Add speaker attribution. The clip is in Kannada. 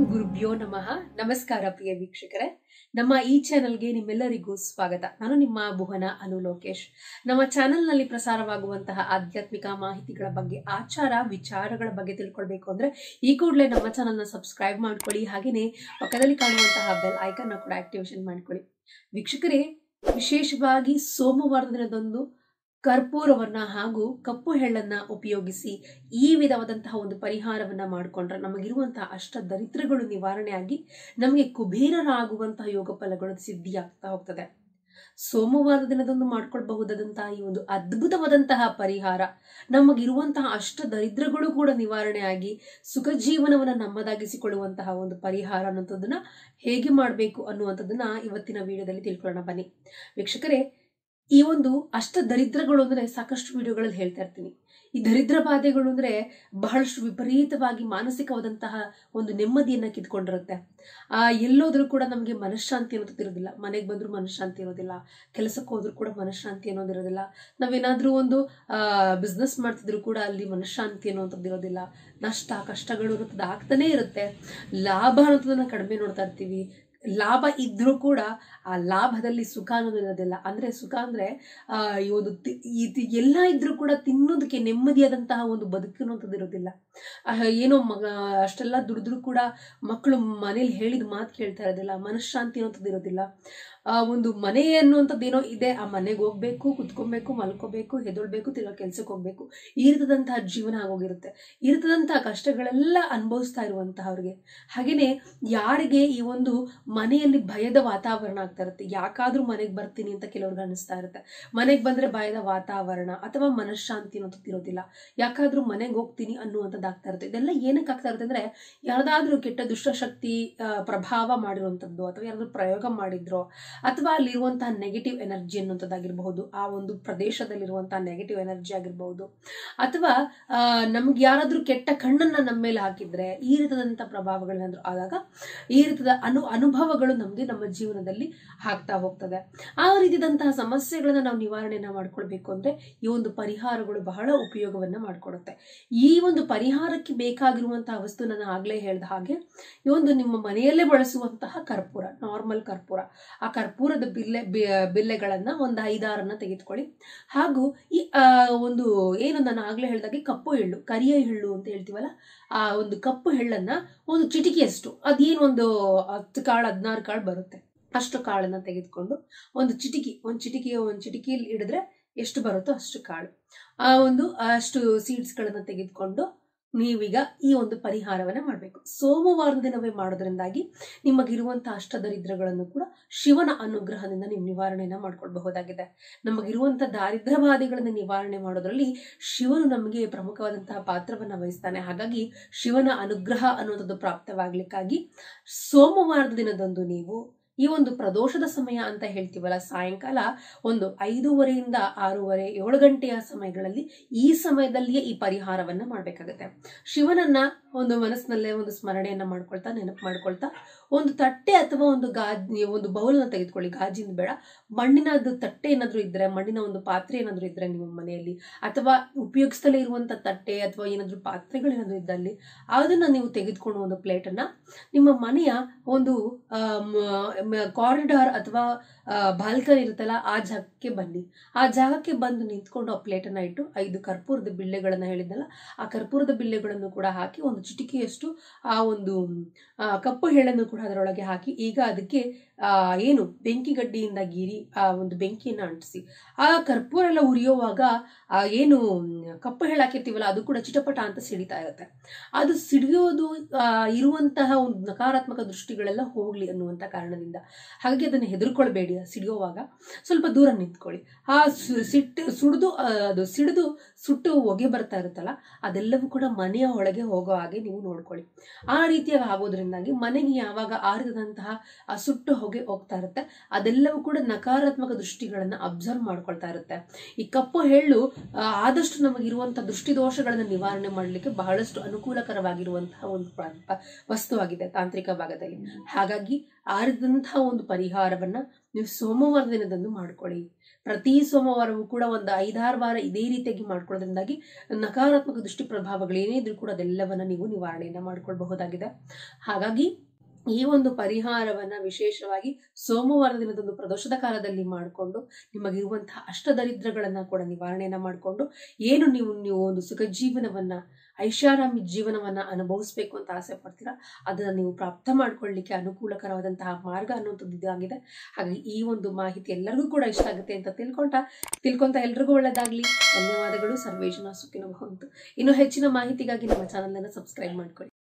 Speaker 1: ಗುರುಭ್ಯೋ ನಮಃ ನಮಸ್ಕಾರ ಪ್ರಿಯ ವೀಕ್ಷಕರೇ ನಮ್ಮ ಈ ಚಾನೆಲ್ಗೆ ನಿಮ್ಮೆಲ್ಲರಿಗೂ ಸ್ವಾಗತ ನಾನು ನಿಮ್ಮ ಭುವನ ಅನು ಲೋಕೇಶ್ ನಮ್ಮ ಚಾನೆಲ್ನಲ್ಲಿ ಪ್ರಸಾರವಾಗುವಂತಹ ಆಧ್ಯಾತ್ಮಿಕ ಮಾಹಿತಿಗಳ ಬಗ್ಗೆ ಆಚಾರ ವಿಚಾರಗಳ ಬಗ್ಗೆ ತಿಳ್ಕೊಳ್ಬೇಕು ಅಂದ್ರೆ ಈ ಕೂಡಲೇ ನಮ್ಮ ಚಾನೆಲ್ನ ಸಬ್ಸ್ಕ್ರೈಬ್ ಮಾಡ್ಕೊಳ್ಳಿ ಹಾಗೆಯೇ ಪಕ್ಕದಲ್ಲಿ ಕಾಣುವಂತಹ ಬೆಲ್ ಐಕನ್ ಕೂಡ ಆಕ್ಟಿವೇಶನ್ ಮಾಡ್ಕೊಳ್ಳಿ ವೀಕ್ಷಕರೇ ವಿಶೇಷವಾಗಿ ಸೋಮವಾರದ ದಿನದಂದು ಕರ್ಪೂರವನ್ನ ಹಾಗೂ ಕಪ್ಪು ಎಳ್ಳನ್ನ ಉಪಯೋಗಿಸಿ ಈ ವಿಧವಾದಂತಹ ಒಂದು ಪರಿಹಾರವನ್ನ ಮಾಡಿಕೊಂಡ್ರೆ ನಮಗಿರುವಂತಹ ಅಷ್ಟ ದರಿದ್ರಗಳು ನಿವಾರಣೆ ಆಗಿ ನಮಗೆ ಕುಬೇರರಾಗುವಂತಹ ಯೋಗ ಫಲಗಳು ಸಿದ್ಧಿಯಾಗ್ತಾ ಹೋಗ್ತದೆ ಸೋಮವಾರದ ದಿನದಂದು ಮಾಡ್ಕೊಳ್ಬಹುದಾದಂತಹ ಈ ಒಂದು ಅದ್ಭುತವಾದಂತಹ ಪರಿಹಾರ ನಮಗಿರುವಂತಹ ಅಷ್ಟ ದರಿದ್ರಗಳು ಕೂಡ ನಿವಾರಣೆ ಆಗಿ ಸುಖ ಜೀವನವನ್ನ ನಮ್ಮದಾಗಿಸಿಕೊಳ್ಳುವಂತಹ ಒಂದು ಪರಿಹಾರ ಅನ್ನೋಂಥದ್ದನ್ನ ಹೇಗೆ ಮಾಡಬೇಕು ಅನ್ನುವಂಥದ್ದನ್ನ ಇವತ್ತಿನ ವಿಡಿಯೋದಲ್ಲಿ ತಿಳ್ಕೊಳ್ಳೋಣ ಬನ್ನಿ ವೀಕ್ಷಕರೇ ಈ ಒಂದು ಅಷ್ಟ ದರಿದ್ರಗಳು ಅಂದ್ರೆ ಸಾಕಷ್ಟು ವಿಡಿಯೋಗಳಲ್ಲಿ ಹೇಳ್ತಾ ಇರ್ತೀನಿ ಈ ದರಿದ್ರ ಬಾಧೆಗಳು ಅಂದ್ರೆ ಬಹಳಷ್ಟು ವಿಪರೀತವಾಗಿ ಮಾನಸಿಕವಾದಂತಹ ಒಂದು ನೆಮ್ಮದಿಯನ್ನ ಕಿತ್ಕೊಂಡಿರುತ್ತೆ ಆ ಎಲ್ಲೋದ್ರೂ ಕೂಡ ನಮಗೆ ಮನಃಶಾಂತಿ ಅನ್ನೋದು ಇರೋದಿಲ್ಲ ಮನೆಗೆ ಬಂದ್ರೂ ಮನಃಶಾಂತಿ ಇರೋದಿಲ್ಲ ಕೆಲಸಕ್ಕೆ ಹೋದ್ರೂ ಕೂಡ ಮನಃಶಾಂತಿ ಅನ್ನೋದಿರೋದಿಲ್ಲ ನಾವೇನಾದ್ರೂ ಒಂದು ಆ ಬಿಸ್ನೆಸ್ ಮಾಡ್ತಿದ್ರು ಕೂಡ ಅಲ್ಲಿ ಮನಃಶಾಂತಿ ಅನ್ನುವಂಥದ್ದು ಇರೋದಿಲ್ಲ ನಷ್ಟ ಕಷ್ಟಗಳು ಅನ್ನೋದು ಆಗ್ತಾನೆ ಇರುತ್ತೆ ಲಾಭ ಅನ್ನೋದನ್ನ ಕಡಿಮೆ ನೋಡ್ತಾ ಇರ್ತೀವಿ ಲಾಭ ಇದ್ರೂ ಕೂಡ ಆ ಲಾಭದಲ್ಲಿ ಸುಖ ಅನ್ನೋದು ಇರೋದಿಲ್ಲ ಅಂದ್ರೆ ಸುಖ ಅಂದ್ರೆ ಆ ಈ ಒಂದು ತಿ- ಇದು ಎಲ್ಲ ಇದ್ರೂ ಕೂಡ ತಿನ್ನೋದಕ್ಕೆ ನೆಮ್ಮದಿಯಾದಂತಹ ಒಂದು ಬದುಕು ಅನ್ನೋಂಥದ್ದು ಇರೋದಿಲ್ಲ ಆ, ಏನೋ ಮಗ ಅಷ್ಟೆಲ್ಲ ದುಡಿದ್ರು ಕೂಡ ಮಕ್ಕಳು ಮನೇಲಿ ಹೇಳಿದ ಮಾತು ಕೇಳ್ತಾ ಇರೋದಿಲ್ಲ ಮನಃಶಾಂತಿ ಅನ್ನೋಂಥದ್ದು ಇರೋದಿಲ್ಲ ಆ ಒಂದು ಮನೆ ಅನ್ನುವಂಥದ್ದು ಏನೋ ಇದೆ ಆ ಮನೆಗೆ ಹೋಗ್ಬೇಕು ಕುತ್ಕೊಬೇಕು ಮಲ್ಕೋಬೇಕು ಹೆದೊಳ್ಬೇಕು ತಿರ್ಗಾ ಕೆಲ್ಸಕ್ಕೆ ಹೋಗ್ಬೇಕು ಈ ರೀತಿಯಾದಂತಹ ಜೀವನ ಆಗೋಗಿರುತ್ತೆ ಈ ರೀತಿಯಾದಂತಹ ಕಷ್ಟಗಳೆಲ್ಲ ಅನುಭವಿಸ್ತಾ ಇರುವಂತಹವ್ರಿಗೆ ಹಾಗೇನೆ ಯಾರಿಗೆ ಈ ಒಂದು ಮನೆಯಲ್ಲಿ ಭಯದ ವಾತಾವರಣ ಆಗ್ತಾ ಇರುತ್ತೆ ಯಾಕಾದ್ರೂ ಮನೆಗೆ ಬರ್ತೀನಿ ಅಂತ ಕೆಲವ್ರಿಗೆ ಅನಿಸ್ತಾ ಇರುತ್ತೆ ಮನೆಗೆ ಬಂದ್ರೆ ಭಯದ ವಾತಾವರಣ ಅಥವಾ ಮನಃಶಾಂತಿ ಅನ್ನೋದು ಇರೋದಿಲ್ಲ ಯಾಕಾದ್ರೂ ಮನೆಗೆ ಹೋಗ್ತೀನಿ ಅನ್ನುವಂಥದ್ದು ಆಗ್ತಾ ಇರುತ್ತೆ ಇದೆಲ್ಲ ಏನಕ್ಕೆ ಆಗ್ತಾ ಇರುತ್ತೆ ಅಂದ್ರೆ ಯಾರ್ದಾದ್ರೂ ಕೆಟ್ಟ ದುಷ್ಟಶಕ್ತಿ ಆ, ಪ್ರಭಾವ ಮಾಡಿರುವಂಥದ್ದು ಅಥವಾ ಯಾರಾದ್ರೂ ಪ್ರಯೋಗ ಮಾಡಿದ್ರೋ ಅಥವಾ ಅಲ್ಲಿರುವಂತಹ ನೆಗೆಟಿವ್ ಎನರ್ಜಿ ಅನ್ನುವಂಥದ್ದಾಗಿರಬಹುದು ಆ ಒಂದು ಪ್ರದೇಶದಲ್ಲಿರುವಂತಹ ನೆಗೆಟಿವ್ ಎನರ್ಜಿ ಆಗಿರಬಹುದು ಅಥವಾ ಆ, ನಮ್ಗೆ ಯಾರಾದ್ರೂ ಕೆಟ್ಟ ಕಣ್ಣನ್ನ ನಮ್ಮ ಮೇಲೆ ಹಾಕಿದ್ರೆ ಈ ರೀತಿಯಾದಂತಹ ಪ್ರಭಾವಗಳೇನಾದ್ರೂ ಆದಾಗ ಈ ರೀತಿಯ ಅನು ಅನುಭವಗಳು ನಮಗೆ ನಮ್ಮ ಜೀವನದಲ್ಲಿ ಆಗ್ತಾ ಹೋಗ್ತದೆ ಆ ರೀತಿಯಾದಂತಹ ಸಮಸ್ಯೆಗಳನ್ನ ನಾವು ನಿವಾರಣೆಯನ್ನ ಮಾಡ್ಕೊಳ್ಬೇಕು ಅಂದ್ರೆ ಈ ಒಂದು ಪರಿಹಾರಗಳು ಬಹಳ ಉಪಯೋಗವನ್ನ ಮಾಡ್ಕೊಡುತ್ತೆ ಈ ಒಂದು ಪರಿಹಾರಕ್ಕೆ ಬೇಕಾಗಿರುವಂತಹ ವಸ್ತು ನಾನು ಆಗ್ಲೇ ಹೇಳ್ದ ಹಾಗೆ ಈ ಒಂದು ನಿಮ್ಮ ಮನೆಯಲ್ಲೇ ಬಳಸುವಂತಹ ಕರ್ಪೂರ ನಾರ್ಮಲ್ ಕರ್ಪೂರ ಆ ಕರ್ಪೂರದ ಬಿಲ್ಲೆ ಬಿ- ಬಿಲ್ಲೆಗಳನ್ನ ಒಂದು ಐದಾರನ್ನ ತೆಗೆದುಕೊಳ್ಳಿ ಹಾಗೂ ಈ ಆ, ಒಂದು ಏನು ನಾನು ಆಗ್ಲೇ ಹೇಳ್ದಾಗೆ ಕಪ್ಪು ಎಳ್ಳು ಕರಿಯ ಎಳ್ಳು ಅಂತ ಹೇಳ್ತೀವಲ್ಲ ಆ ಒಂದು ಕಪ್ಪು ಎಳ್ಳನ್ನ ಒಂದು ಚಿಟಿಕೆಯಷ್ಟು ಅದೇನು ಒಂದು ಹತ್ತು ಕಾಳು ಹದಿನಾರು ಕಾಳು ಬರುತ್ತೆ ಅಷ್ಟು ಕಾಳನ್ನ ತೆಗೆದುಕೊಂಡು ಒಂದು ಚಿಟಿಕಿ ಒಂದು ಚಿಟಿಕೆಯ ಒಂದು ಚಿಟಿಕಿಯಲ್ಲಿ ಹಿಡಿದ್ರೆ ಎಷ್ಟು ಬರುತ್ತೋ ಅಷ್ಟು ಕಾಳು ಆ ಒಂದು ಅಷ್ಟು ಸೀಡ್ಸ್ಗಳನ್ನ ತೆಗೆದುಕೊಂಡು ನೀವೀಗ ಈ ಒಂದು ಪರಿಹಾರವನ್ನ ಮಾಡಬೇಕು ಸೋಮವಾರದ ದಿನವೇ ಮಾಡೋದ್ರಿಂದಾಗಿ ನಿಮಗಿರುವಂತಹ ಅಷ್ಟದರಿದ್ರಗಳನ್ನು ಕೂಡ ಶಿವನ ಅನುಗ್ರಹದಿಂದ ನೀವು ನಿವಾರಣೆಯನ್ನ ಮಾಡ್ಕೊಳ್ಬಹುದಾಗಿದೆ ನಮಗಿರುವಂತಹ ದಾರಿದ್ರ್ಯ ಬಾಧೆಗಳನ್ನ ನಿವಾರಣೆ ಮಾಡೋದ್ರಲ್ಲಿ ಶಿವನು ನಮಗೆ ಪ್ರಮುಖವಾದಂತಹ ಪಾತ್ರವನ್ನ ವಹಿಸ್ತಾನೆ ಹಾಗಾಗಿ ಶಿವನ ಅನುಗ್ರಹ ಅನ್ನುವಂಥದ್ದು ಪ್ರಾಪ್ತವಾಗ್ಲಿಕ್ಕಾಗಿ ಸೋಮವಾರದ ದಿನದಂದು ನೀವು ಈ ಒಂದು ಪ್ರದೋಷದ ಸಮಯ ಅಂತ ಹೇಳ್ತೀವಲ್ಲ ಸಾಯಂಕಾಲ ಒಂದು ಐದೂವರೆಯಿಂದ ಆರೂವರೆ ಏಳು ಗಂಟೆಯ ಸಮಯಗಳಲ್ಲಿ ಈ ಸಮಯದಲ್ಲಿಯೇ ಈ ಪರಿಹಾರವನ್ನ ಮಾಡ್ಬೇಕಾಗತ್ತೆ ಶಿವನನ್ನ ಒಂದು ಮನಸ್ಸಿನಲ್ಲೇ ಒಂದು ಸ್ಮರಣೆಯನ್ನ ಮಾಡ್ಕೊಳ್ತಾ ನೆನಪು ಮಾಡ್ಕೊಳ್ತಾ ಒಂದು ತಟ್ಟೆ ಅಥವಾ ಒಂದು ಗಾಜ್ ಒಂದು ಬೌಲನ್ನ ತೆಗೆದುಕೊಳ್ಳಿ ಗಾಜಿನ ಬೇಡ ಮಣ್ಣಿನದು ತಟ್ಟೆ ಏನಾದ್ರೂ ಇದ್ರೆ ಮಣ್ಣಿನ ಒಂದು ಪಾತ್ರೆ ಏನಾದ್ರೂ ಇದ್ರೆ ನಿಮ್ಮ ಮನೆಯಲ್ಲಿ ಅಥವಾ ಉಪಯೋಗಿಸ್ತಲೇ ಇರುವಂತ ತಟ್ಟೆ ಅಥವಾ ಏನಾದ್ರೂ ಪಾತ್ರೆಗಳೇನಾದ್ರೂ ಇದ್ದಲ್ಲಿ ಅದನ್ನ ನೀವು ತೆಗೆದುಕೊಂಡು ಒಂದು ಪ್ಲೇಟನ್ನ ನಿಮ್ಮ ಮನೆಯ ಒಂದು ಕಾರಿಡಾರ್ ಅಥವಾ ಬಾಲ್ಕನಿ ಇರುತ್ತಲ್ಲ ಆ ಜಾಗಕ್ಕೆ ಬನ್ನಿ ಆ ಜಾಗಕ್ಕೆ ಬಂದು ನಿಂತ್ಕೊಂಡು ಆ ಪ್ಲೇಟನ್ನ ಇಟ್ಟು ಐದು ಕರ್ಪೂರದ ಬಿಳ್ಳೆಗಳನ್ನ ಹೇಳಿದ್ನಲ್ಲ ಆ ಕರ್ಪೂರದ ಬಿಳ್ಳೆಗಳನ್ನು ಕೂಡ ಹಾಕಿ ಒಂದು ಚಿಟಿಕೆಯಷ್ಟು ಆ ಒಂದು ಆ, ಕಪ್ಪು ಎಳ್ಳನ್ನು ಕೂಡ ಅದರೊಳಗೆ ಹಾಕಿ ಈಗ ಅದಕ್ಕೆ ಆ ಏನು ಬೆಂಕಿ ಗಡ್ಡಿಯಿಂದ ಗೀರಿ ಆ ಒಂದು ಬೆಂಕಿಯನ್ನ ಅಂಟಿಸಿ ಆ ಕರ್ಪೂರ ಎಲ್ಲ ಉರಿಯುವಾಗ ಆ ಏನು ಮ್, ಕಪ್ಪು ಎಳ್ಳು ಹಾಕಿರ್ತೀವಲ್ಲ ಅದು ಕೂಡ ಚಿಟಪಟ ಅಂತ ಸಿಡಿತಾ ಇರುತ್ತೆ ಅದು ಸಿಡಿಯೋದು ಆ, ಇರುವಂತಹ ಒಂದು ನಕಾರಾತ್ಮಕ ದೃಷ್ಟಿಗಳೆಲ್ಲ ಹೋಗ್ಲಿ ಅನ್ನುವಂತ ಕಾರಣದಿಂದ ಹಾಗಾಗಿ ಅದನ್ನು ಹೆದರ್ಕೊಳ್ಬೇಡಿ ಆ ಸಿಡಿಯೋವಾಗ ಸ್ವಲ್ಪ ದೂರ ನಿಂತ್ಕೊಳ್ಳಿ ಆ ಸು- ಸಿಟ್ಟು ಸುಡಿದು ಆ, ಅದು ಸಿಡಿದು ಸುಟ್ಟು ಹೊಗೆ ಬರ್ತಾ ಇರುತ್ತಲ್ಲ ಅದೆಲ್ಲವೂ ಕೂಡ ಮನೆಯ ಒಳಗೆ ಹೋಗೋ ಹಾಗೆ ನೀವು ನೋಡ್ಕೊಳ್ಳಿ ಆ ರೀತಿಯಾಗಿ ಆಗೋದ್ರಿಂದಾಗಿ ಮನೆಗೆ ಯಾವಾಗ ಆರಿದಂತಹ ಆ ಸುಟ್ಟು ಹೊಗೆ ಹೋಗ್ತಾ ಇರುತ್ತೆ ಅದೆಲ್ಲವೂ ಕೂಡ ನಕಾರಾತ್ಮಕ ದೃಷ್ಟಿಗಳನ್ನ ಅಬ್ಸರ್ವ್ ಮಾಡ್ಕೊಳ್ತಾ ಇರುತ್ತೆ ಈ ಕಪ್ಪು ಎಳ್ಳು ಆ, ಆದಷ್ಟು ನಮಗಿರುವಂತಹ ದೃಷ್ಟಿ ದೋಷಗಳನ್ನ ನಿವಾರಣೆ ಮಾಡಲಿಕ್ಕೆ ಬಹಳಷ್ಟು ಅನುಕೂಲಕರವಾಗಿರುವಂತಹ ಒಂದು ಪ್ರ- ಪ- ವಸ್ತುವಾಗಿದೆ ತಾಂತ್ರಿಕ ಭಾಗದಲ್ಲಿ ಹಾಗಾಗಿ ಆರಿದಂತಹ ಒಂದು ಪರಿಹಾರವನ್ನ ನೀವು ಸೋಮವಾರ ದಿನದಂದು ಮಾಡ್ಕೊಳ್ಳಿ ಪ್ರತಿ ಸೋಮವಾರವೂ ಕೂಡ ಒಂದು ಐದಾರು ವಾರ ಇದೇ ರೀತಿಯಾಗಿ ಮಾಡ್ಕೊಳ್ಳೋದ್ರಿಂದಾಗಿ ನಕಾರಾತ್ಮಕ ದೃಷ್ಟಿ ಪ್ರಭಾವಗಳು ಏನೇ ಇದ್ರೂ ಕೂಡ ಅದೆಲ್ಲವನ್ನ ನೀವು ನಿವಾರಣೆಯನ್ನ ಮಾಡ್ಕೊಳ್ಬಹುದಾಗಿದೆ ಹಾಗಾಗಿ ಈ ಒಂದು ಪರಿಹಾರವನ್ನ ವಿಶೇಷವಾಗಿ ಸೋಮವಾರ ದಿನದಂದು ಪ್ರದೋಷದ ಕಾಲದಲ್ಲಿ ಮಾಡಿಕೊಂಡು ನಿಮಗಿರುವಂತಹ ಅಷ್ಟದರಿದ್ರಗಳನ್ನ ಕೂಡ ನಿವಾರಣೆಯನ್ನ ಮಾಡಿಕೊಂಡು ಏನು ನೀವು ನೀವು ಒಂದು ಸುಖ ಜೀವನವನ್ನ ಐಷಾರಾಮಿ ಜೀವನವನ್ನ ಅನುಭವಿಸ್ಬೇಕು ಅಂತ ಆಸೆ ಪಡ್ತೀರಾ ಅದನ್ನ ನೀವು ಪ್ರಾಪ್ತ ಮಾಡ್ಕೊಳ್ಳಿಕ್ಕೆ ಅನುಕೂಲಕರವಾದಂತಹ ಮಾರ್ಗ ಅನ್ನುವಂಥದ್ದು ಇದಾಗಿದೆ ಹಾಗಾಗಿ ಈ ಒಂದು ಮಾಹಿತಿ ಎಲ್ಲರಿಗೂ ಕೂಡ ಇಷ್ಟ ಆಗುತ್ತೆ ಅಂತ ತಿಳ್ಕೊಂತ ತಿಳ್ಕೊಂತ ಎಲ್ರಿಗೂ ಒಳ್ಳೆದಾಗ್ಲಿ ಧನ್ಯವಾದಗಳು ಸರ್ವೇಶನ ಸುಖಿನ ಭವಂತು ಇನ್ನು ಹೆಚ್ಚಿನ ಮಾಹಿತಿಗಾಗಿ ನಮ್ಮ ಚಾನಲ್ ಅನ್ನು ಸಬ್ಸ್ಕ್ರೈಬ್ ಮಾಡ್ಕೊಳ್ಳಿ